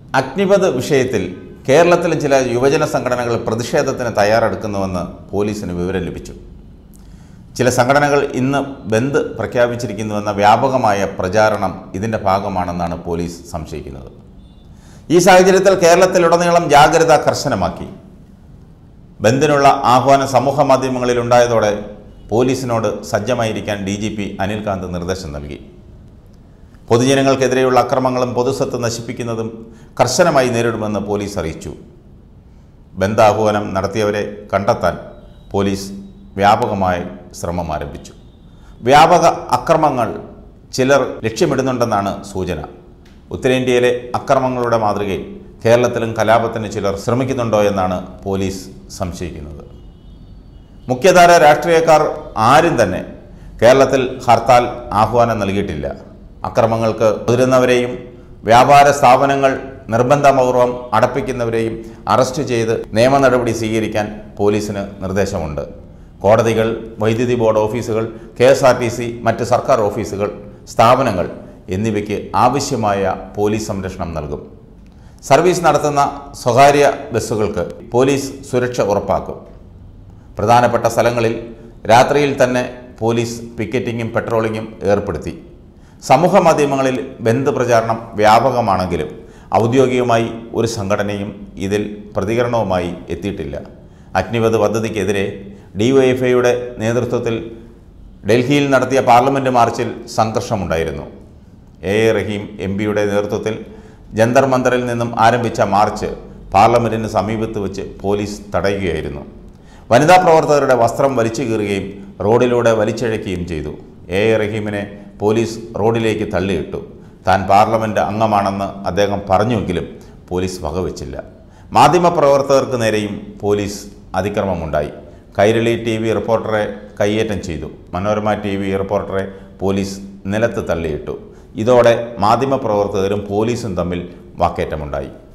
അഗ്നിപത് വിഷയത്തിൽ കേരളത്തിലെ ചില യുവജന സംഘടനകൾ പ്രതിഷേധത്തിന് തയ്യാറെടുക്കുന്നുവെന്ന് പോലീസിന് വിവരം ലഭിച്ചു ചില സംഘടനകൾ ഇന്ന് ബന്ദ് പ്രഖ്യാപിച്ചിരിക്കുന്നുവെന്ന വ്യാപകമായ പ്രചാരണം ഇതിൻ്റെ ഭാഗമാണെന്നാണ് പോലീസ് സംശയിക്കുന്നത് ഈ സാഹചര്യത്തിൽ കേരളത്തിലുടനീളം ജാഗ്രത കർശനമാക്കി ബന്ദിനുള്ള ആഹ്വാനം സമൂഹ മാധ്യമങ്ങളിൽ ഉണ്ടായതോടെ പോലീസിനോട് സജ്ജമായിരിക്കാൻ ഡി ജി പി അനിൽകാന്ത് നിർദ്ദേശം നൽകി പൊതുജനങ്ങൾക്കെതിരെയുള്ള അക്രമങ്ങളും പൊതുസ്വത്ത് നശിപ്പിക്കുന്നതും കർശനമായി നേരിടുമെന്ന് പോലീസ് അറിയിച്ചു ബന്ദാഹ്വാനം നടത്തിയവരെ കണ്ടെത്താൻ പോലീസ് വ്യാപകമായി ശ്രമം ആരംഭിച്ചു വ്യാപക അക്രമങ്ങൾ ചിലർ ലക്ഷ്യമിടുന്നുണ്ടെന്നാണ് സൂചന ഉത്തരേന്ത്യയിലെ അക്രമങ്ങളുടെ മാതൃകയിൽ കേരളത്തിലും കലാപത്തിന് ചിലർ ശ്രമിക്കുന്നുണ്ടോ എന്നാണ് പോലീസ് സംശയിക്കുന്നത് മുഖ്യധാര രാഷ്ട്രീയക്കാർ ആരും തന്നെ കേരളത്തിൽ ഹർത്താൽ ആഹ്വാനം നൽകിയിട്ടില്ല അക്രമങ്ങൾക്ക് മുതിരുന്നവരെയും വ്യാപാര സ്ഥാപനങ്ങൾ നിർബന്ധപൂർവം അടപ്പിക്കുന്നവരെയും അറസ്റ്റ് ചെയ്ത് നിയമ നടപടി സ്വീകരിക്കാൻ പോലീസിന് നിർദ്ദേശമുണ്ട് കോടതികൾ വൈദ്യുതി ബോർഡ് ഓഫീസുകൾ K S R T C മറ്റ് സർക്കാർ ഓഫീസുകൾ സ്ഥാപനങ്ങൾ എന്നിവയ്ക്ക് ആവശ്യമായ പോലീസ് സംരക്ഷണം നൽകും സർവീസ് നടത്തുന്ന സ്വകാര്യ ബസ്സുകൾക്ക് പോലീസ് സുരക്ഷ ഉറപ്പാക്കും പ്രധാനപ്പെട്ട സ്ഥലങ്ങളിൽ രാത്രിയിൽ തന്നെ പോലീസ് പിക്കറ്റിങ്ങും പെട്രോളിങ്ങും ഏർപ്പെടുത്തി സമൂഹ മാധ്യമങ്ങളിൽ ബന്ദ് പ്രചാരണം വ്യാപകമാണെങ്കിലും ഔദ്യോഗികമായി ഒരു സംഘടനയും ഇതിൽ പ്രതികരണവുമായി എത്തിയിട്ടില്ല അഗ്നിപത് പദ്ധതിക്കെതിരെ ഡിവൈഎഫ്ഐയുടെ നേതൃത്വത്തിൽ ഡൽഹിയിൽ നടത്തിയ പാർലമെൻറ്റ് മാർച്ചിൽ സംഘർഷമുണ്ടായിരുന്നു എ എ റഹീം എം പിയുടെ നേതൃത്വത്തിൽ ജന്തർ മന്ദറിൽ നിന്നും ആരംഭിച്ച മാർച്ച് പാർലമെൻറ്റിന് സമീപത്ത് വെച്ച് പോലീസ് തടയുകയായിരുന്നു വനിതാ പ്രവർത്തകരുടെ വസ്ത്രം വലിച്ചു കീറുകയും റോഡിലൂടെ വലിച്ചിഴയ്ക്കുകയും ചെയ്തു എ എ റഹീമിനെ പോലീസ് റോഡിലേക്ക് തള്ളിയിട്ടു താൻ പാർലമെൻറ്റ് അംഗമാണെന്ന് അദ്ദേഹം പറഞ്ഞുവെങ്കിലും പോലീസ് വകവെച്ചില്ല മാധ്യമപ്രവർത്തകർക്ക് നേരെയും പോലീസ് അതിക്രമമുണ്ടായി കൈരളി ടി വി റിപ്പോർട്ടറെ കയ്യേറ്റം ചെയ്തു മനോരമ ടി വി റിപ്പോർട്ടറെ പോലീസ് നിലത്ത് തള്ളിയിട്ടു ഇതോടെ മാധ്യമപ്രവർത്തകരും പോലീസും തമ്മിൽ വാക്കേറ്റമുണ്ടായി